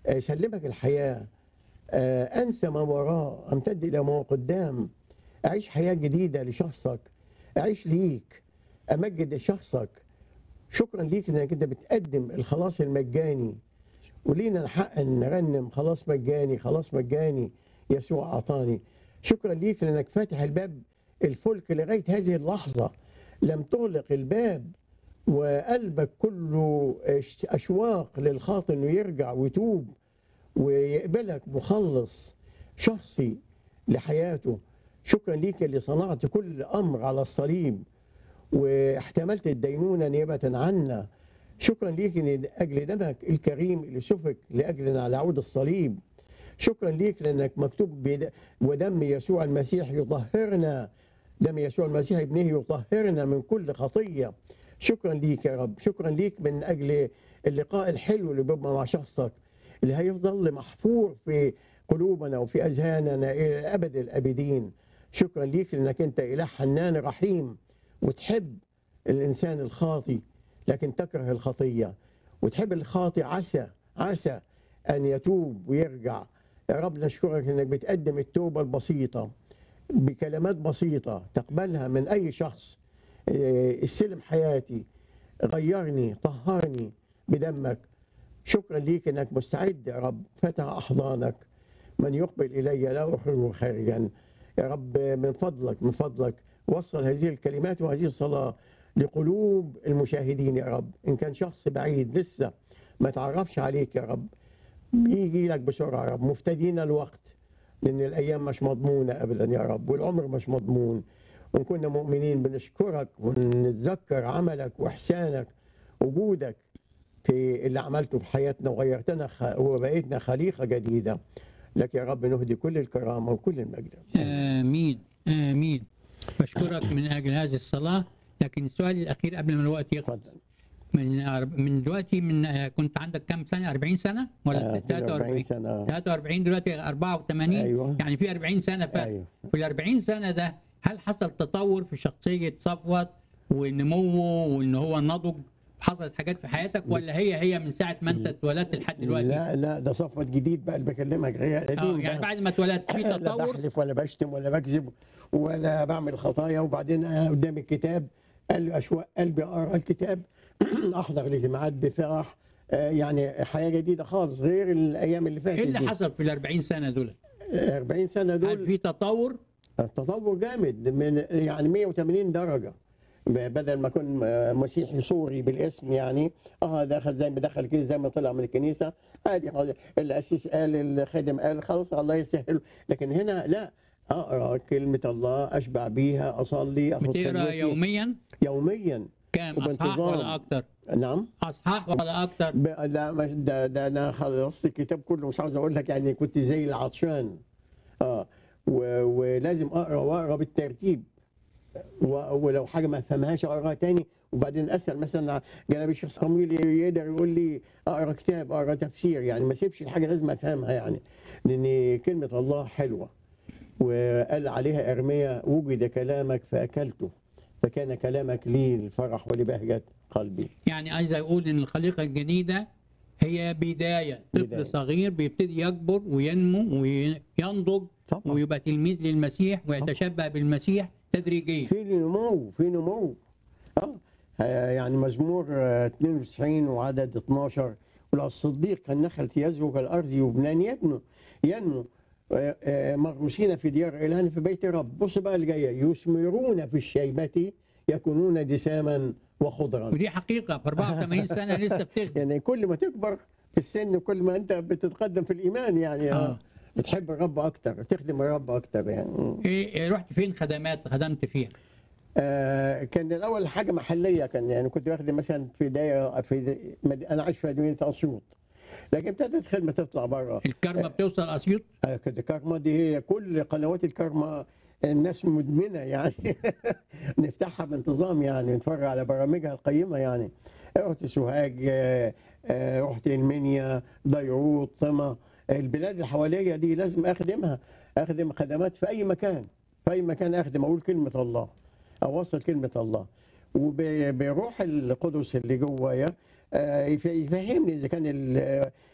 آه، سلمك الحياه آه، انسى ما وراء امتد الى ما قدام اعيش حياه جديده لشخصك اعيش ليك امجد شخصك شكرا ليك انك انت بتقدم الخلاص المجاني ولينا الحق ان نرنم خلاص مجاني خلاص مجاني يسوع اعطاني شكرا ليك لانك فاتح الباب الفلك لغايه هذه اللحظه لم تغلق الباب وقلبك كله اش- اشواق للخاطئ انه يرجع ويتوب ويقبلك مخلص شخصي لحياته شكرا ليك اللي صنعت كل امر على الصليب واحتملت الدينونه نيابه عنا شكرا ليك من اجل دمك الكريم اللي سفك لاجلنا على عود الصليب شكرا ليك لانك مكتوب بد- ودم يسوع المسيح يطهرنا دم يسوع المسيح ابنه يطهرنا من كل خطيه شكرا ليك يا رب شكرا ليك من اجل اللقاء الحلو اللي بيبقى مع شخصك اللي هيفضل محفور في قلوبنا وفي اذهاننا الى ابد الابدين شكرا ليك لانك انت اله حنان رحيم وتحب الانسان الخاطي لكن تكره الخطيه وتحب الخاطي عسى عسى ان يتوب ويرجع يا رب نشكرك انك بتقدم التوبه البسيطه بكلمات بسيطه تقبلها من اي شخص إيه، استلم حياتي غيرني طهرني بدمك شكرا ليك انك مستعد يا رب فتح احضانك من يقبل الي لا اخرجه خارجا يا رب من فضلك من فضلك وصل هذه الكلمات وهذه الصلاه لقلوب المشاهدين يا رب ان كان شخص بعيد لسه ما تعرفش عليك يا رب يجي لك بسرعه يا رب مفتدين الوقت لان الايام مش مضمونه ابدا يا رب والعمر مش مضمون وان كنا مؤمنين بنشكرك ونتذكر عملك واحسانك وجودك في اللي عملته بحياتنا وغيرتنا خ... وبقيتنا خليقه جديده لك يا رب نهدي كل الكرامه وكل المجد امين امين بشكرك من اجل هذه الصلاه لكن السؤال الاخير قبل ما الوقت يخلص اتفضل من أرب- من دلوقتي من آه، كنت عندك كام سنه 40 سنه ولا آه، 42 43 سنه 43 دلوقتي 84 أيوة. يعني في 40 سنه فرق ايوه في ال 40 سنه ده هل حصل تطور في شخصيه صفوت ونموه وان هو نضج حصلت حاجات في حياتك ولا هي هي من ساعه ما انت اتولدت لحد دلوقتي؟ لا لا ده صفوت جديد بقى اللي بكلمك غير اه قديم يعني ده. بعد ما اتولدت في لا تطور بحلف ولا بشتم ولا بكذب ولا بعمل خطايا وبعدين أنا قدام الكتاب قال لي اشواق قلبي اقرا الكتاب احضر الاجتماعات بفرح آه، يعني حياه جديده خالص غير الايام اللي فاتت ايه اللي دي. حصل في ال 40 سنه دول؟ 40 سنه هل دول في تطور؟ التطور جامد من يعني 180 درجه بدل ما اكون مسيحي صوري بالاسم يعني اه دخل زي ما دخل كده زي ما طلع من الكنيسه عادي خلاص الاسيس قال الخادم قال خلاص الله يسهل لكن هنا لا اقرا كلمه الله اشبع بيها اصلي اخد بتقرا خلوتي يوميا يوميا كام اصحاح وبانتظام. ولا اكتر؟ نعم اصحاح ولا اكتر؟ ب- لا مش ده, ده انا خلصت الكتاب كله مش عاوز اقول لك يعني كنت زي العطشان اه و- ولازم اقرا واقرا بالترتيب و- ولو حاجه ما فهمهاش اقراها تاني وبعدين اسال مثلا جناب الشيخ صمويل يقدر يقول لي اقرا كتاب اقرا تفسير يعني ما اسيبش الحاجه لازم افهمها يعني لان كلمه الله حلوه وقال عليها ارميا وجد كلامك فاكلته فكان كلامك لي الفرح ولبهجه قلبي يعني عايز اقول ان الخليقه الجديده هي بدايه طفل بداية. صغير بيبتدي يكبر وينمو وينضج طبعا ويبقى تلميذ للمسيح ويتشبه بالمسيح تدريجيا في نمو في نمو اه آه، يعني مزمور آه، 92 وعدد 12 ولو الصديق كان نخلة يزرع كالأرض يبنان يبنو ينمو آه، آه، مغروسين في ديار إله في بيت رب بص بقى اللي جاية يثمرون في الشيبة يكونون دساما وخضرا ودي حقيقه في 84 سنه لسه بتخدم يعني كل ما تكبر في السن كل ما أنت بتتقدم في الإيمان يعني آه. آه. بتحب الرب أكتر تخدم الرب أكتر يعني ايه إيه، رحت فين خدمات خدمت فيها؟ آه، كان الاول حاجه محليه كان يعني كنت واخد مثلا في دايره في زي- مد- انا عايش في مدينه اسيوط لكن ابتدت الخدمه تطلع بره الكرمه بتوصل اسيوط آه، كده كارما دي هي كل قنوات الكارما الناس مدمنه يعني نفتحها بانتظام يعني نتفرج على برامجها القيمه يعني رحت سوهاج آه، آه، رحت المنيا بيروت طما البلاد اللي حواليا دي لازم اخدمها اخدم خدمات في اي مكان في اي مكان اخدم اقول كلمه الله اوصل كلمه الله وبروح القدس اللي جوايا آه، يف- يفهمني اذا كان ال-